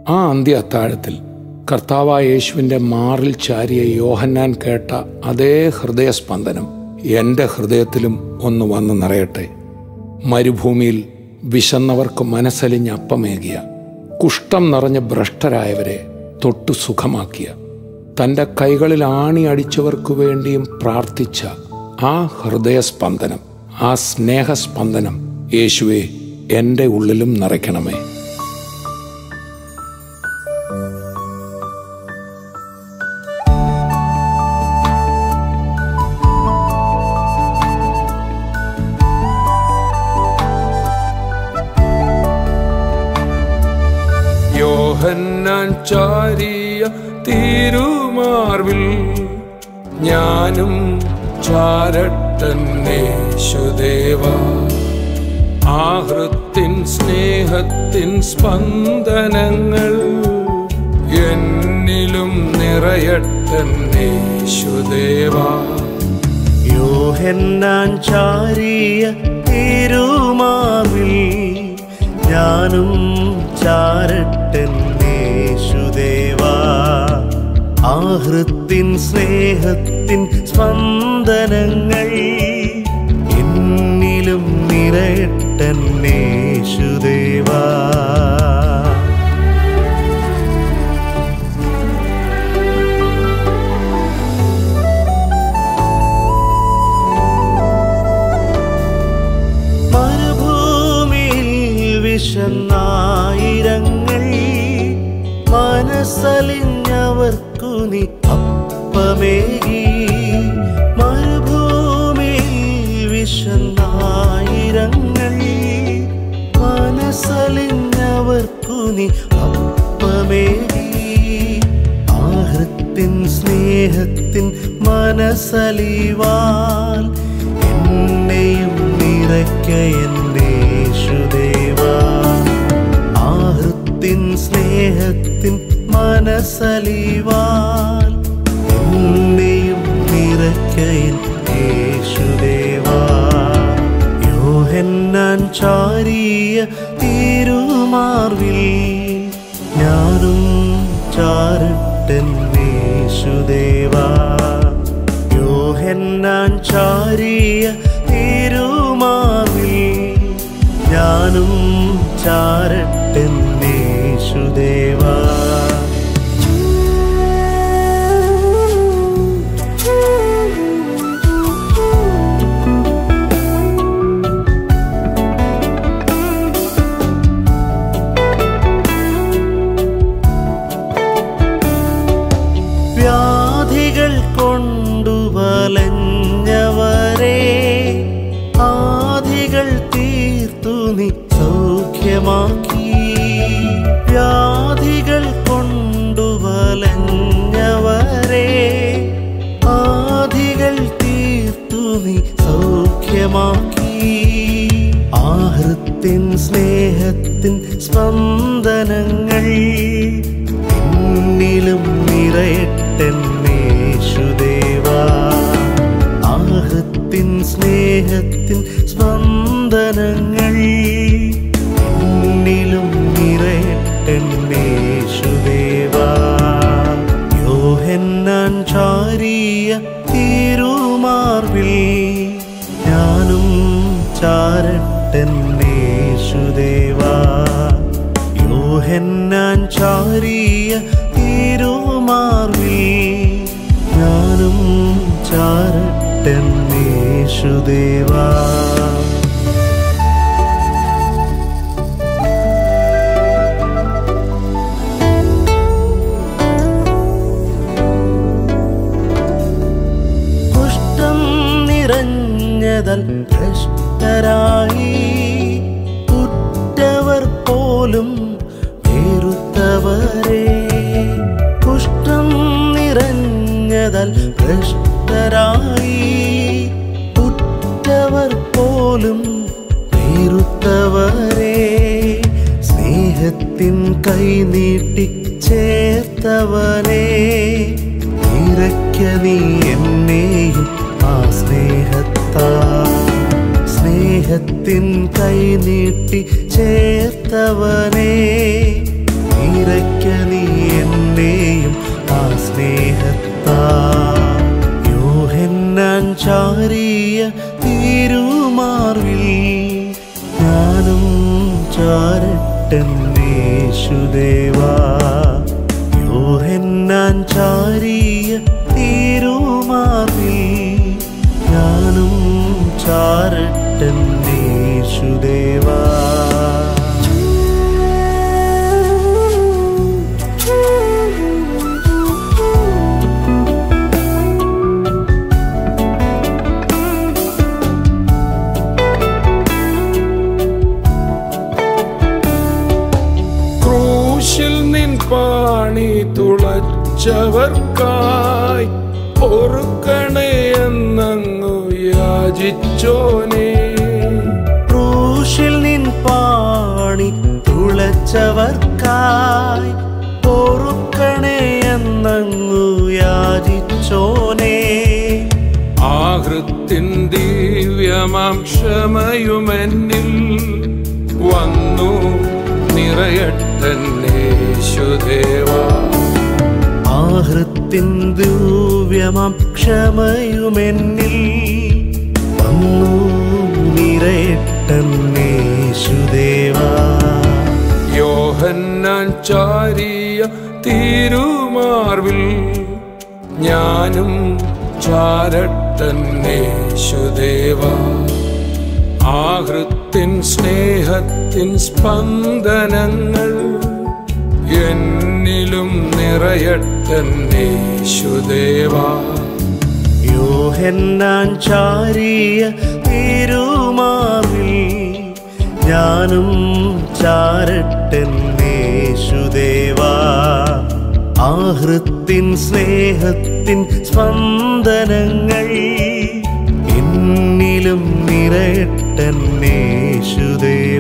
ആ അന്ത്യ അത്താഴത്തിൽ കർത്താവായ യേശുവിൻ്റെ മാറിൽ ചാരിയ യോഹന്നാൻ കേട്ട അതേ ഹൃദയസ്പന്ദനം എൻ്റെ ഹൃദയത്തിലും ഒന്ന് വന്ന് നിറയട്ടെ മരുഭൂമിയിൽ വിശന്നവർക്ക് മനസ്സലിഞ്ഞ് അപ്പമേകിയ കുഷ്ഠം നിറഞ്ഞ ഭ്രഷ്ടരായവരെ തൊട്ടു സുഖമാക്കിയ തൻ്റെ കൈകളിൽ ആണി അടിച്ചവർക്കു വേണ്ടിയും പ്രാർത്ഥിച്ച ആ ഹൃദയസ്പന്ദനം ആ സ്നേഹസ്പന്ദനം യേശുവെ എൻ്റെ ഉള്ളിലും നിറയ്ക്കണമേ യോഹന്നാൻ ചാരിയ തിരുമാർവിൽ ഞാനും ചാരട്ടന്നേശുദേവ ആഹൃത്തിൻ സ്നേഹത്തിൻ സ്പന്ദനങ്ങൾ എന്നിലും നിറയട്ടന്നേശുദേവ യോഹന്നാൻ ചാരിയ തിരുമാവിൽ ഞാനും ചാരട്ടന്നേശുദേവാ ആഹൃത്തിൻ സ്നേഹത്തിൻ സ്പന്ദനങ്ങൾ എന്നിലും നിറയട്ടന്നേശുദേവാ മരുഭൂമിയിൽ വിശന്നായിരങ്ങൾ മനസ്സലിഞ്ഞവർക്കു നീ അപ്പമേകി മരുഭൂമിയിൽ വിശന്നായിരങ്ങൾ മനസ്സലിഞ്ഞവർക്കു നീ അപ്പമേകി ആഹൃത്തിൻ സ്നേഹത്തിൻ മനസ്സലിവാൽ എന്നെയും നിറയ്ക്ക എന്നേശുദേവ ആഹൃത്തിൻ സ്നേഹത്തിൻ മനസ്സലിവാൽ എന്നെയും നിറയ്ക്ക എന്നേശുദേവ യോഹന്നാൻ ചാരിയ തിരുമാർവിൽ ഞാനും ചാരട്ടന്നേശുദേവാ യോഹന്നാൻ ചാരിയ തിരുമാവിൽ ഞാനും ചാരട്ടെന്നേശുദേവാ വ്യാധികൾ കൊണ്ടു വലഞ്ഞവരെ ആധികൾ തീർത്തു നീ സൗഖ്യമാക്കി വ്യാധികൾ കൊണ്ടു വലഞ്ഞവരെ ആധികൾ തീർത്തു നീ സൗഖ്യമാക്കി ആഹൃത്തിൻ സ്നേഹത്തിൻ സ്പന്ദനങ്ങൾ എന്നിലും നിറയട്ടെന്നേശുദേവാ ആഹൃത്തിൻ സ്നേഹത്തിൻ സ്പന്ദനങ്ങൾ എന്നിലും നിറയട്ടെന്നേശുദേവാ യോഹന്നാൻ ചാരിയ തിരുമാർവിൽ ഞാനും ചാരട്ടെന്നേശുദേവാ യോഹന്നാൻ ചാരിയ തിരുമാർവിൽ ഞാനും ചാരട്ടെന്നേശുദേവാ കുഷ്ഠം നിറഞ്ഞതൽ ഭ്രഷ്ടരായി ഉറ്റവർ പോലും വെറുത്തവരെ കുഷ്ഠം നിറഞ്ഞതൽ ഭ്രഷ്ടരായി ഉറ്റവർ പോലും വെറുത്തവരെ സ്നേഹത്തിൻ കൈ നീട്ടി ചേർത്തവനെ നിറയ്ക്ക നീ എന്നെയും ആ സ്നേഹത്താ സ്നേഹത്തിൻ കൈ നീട്ടി ചേർത്തവനെ നിറയ്ക്ക നീ എന്നെയും ആ സ്നേഹത്താ യോഹന്നാൻ ചാരിയ തിരുമാർവിൽ ഞാനും ചാരട്ടന്നേശുദേവാ യോഹന്നാൻ ചാരിയ തിരുമാർവിൽ ഞാനും ചാരട്ടന്നേശുദേവാ ക്രൂശിൽ നിൻ പാണി തുളച്ചവർക്കായി പൊറുക്കണേ എന്നങ്ങു യാചിച്ചോനേ ക്രൂശിൽ നിൻ പാണി തുളച്ചവർക്കായി പൊറുക്കണേ എന്നങ്ങു യാചിച്ചോനേ ആഹൃത്തിൻ ദിവ്യമാം ക്ഷമയുമെന്നിൽ വന്നു നിറയട്ടന്നേശുദേവ ആഹൃത്തിൻ ദിവ്യമാം ക്ഷമയുമെന്നിൽ വന്നു നിറയട്ടന്നേശുദേവാ യോഹന്നാൻ ചാരിയ തിരുമാർവിൽ ഞാനും ചാരട്ടന്നേശുദേവ ആഹൃത്തിൻ സ്നേഹത്തിൻ സ്പന്ദനങ്ങൾ എന്നിലും നിറയട്ടന്നേശുദേവ യോഹന്നാൻ ചാരിയ തിരുമാവിൽ ഞാനും ചാരട്ടെന്നേശുദേവാ ആഹൃത്തിൻ സ്നേഹത്തിൻ സ്പന്ദനങ്ങൾ എന്നിലും നിറയട്ടെന്നേശുദേവാ